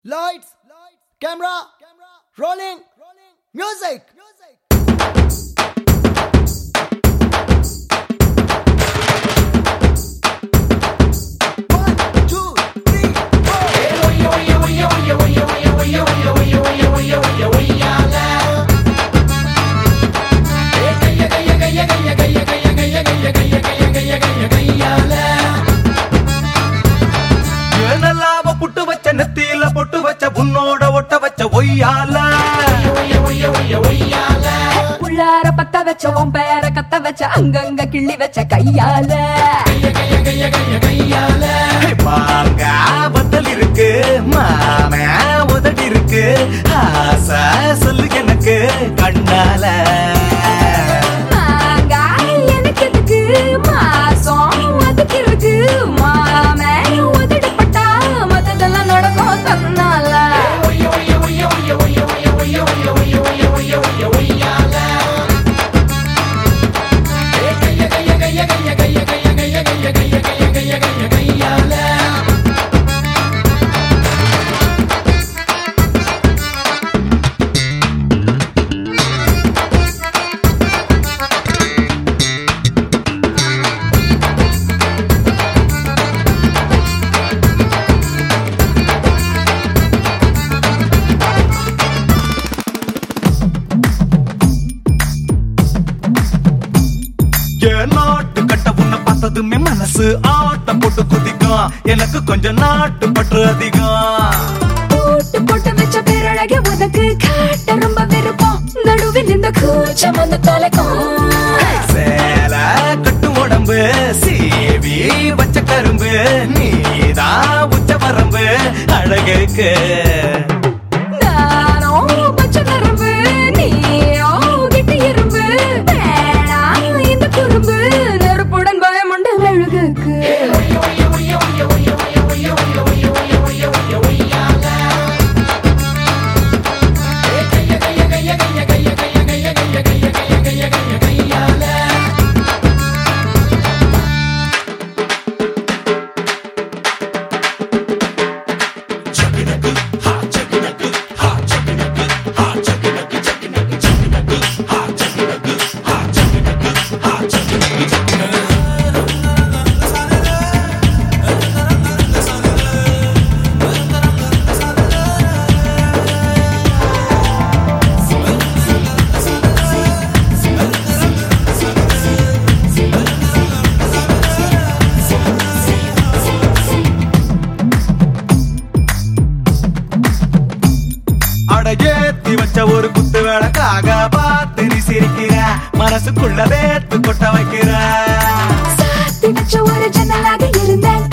Lights, camera, rolling, music. One, two, three, four. ஏனல்லாவ புட்டு வச்ச நெத்தியில பொட்டு வச்ச உன்னோட ஒட்ட வச்ச ஒய்யால உள்ளார பத்த வச்ச உன் பேர கத்த வச்ச அங்கங்க கிள்ளி வச்ச கையால மாங்க பத்தல் இருக்கு மாம உதடி இருக்கு ஆசை சொல்லு எனக்கு கண்ணால மாங்காய் எனக்கு எதுக்கு மாசம் அதுக்கு இருக்கு மாமே உதடு பட்டா மத்ததெல்லாம் நடக்கும் தன்னால என் நாட்டு கட்ட உன்னை பார்த்ததுமே மனசு ஆட்டம் போட்டு குதிக்கும் எனக்கு கொஞ்சம் நாட்டு பற்று அதிகம் போட்டு போட்டு வச்ச பேரழக உனக்கு காட்ட ரொம்ப விருப்பம் நடுவில் இந்த கூச்சம் வந்து தொலைக்கும் சேல கட்டு உடம்பு சீவி வச்ச கரும்பு நீதான் உச்ச வரம்பு அழகுக்கு நானோ பச்சை நரம்பு நீயோ கிட்டி எறும்பு வேணாம் இந்த குறும்பு நெருப்புடன் பயமுண்ட மெழுகுக்கு அட ஏத்தி வச்ச ஒரு குத்து விளக்காக பார்த்து நீ சிரிக்கிற மனசுக்குள்ள வேத்து கொட்ட வைக்கிற சாத்தி வச்ச ஒரு ஜன்னலாக இருந்தேன்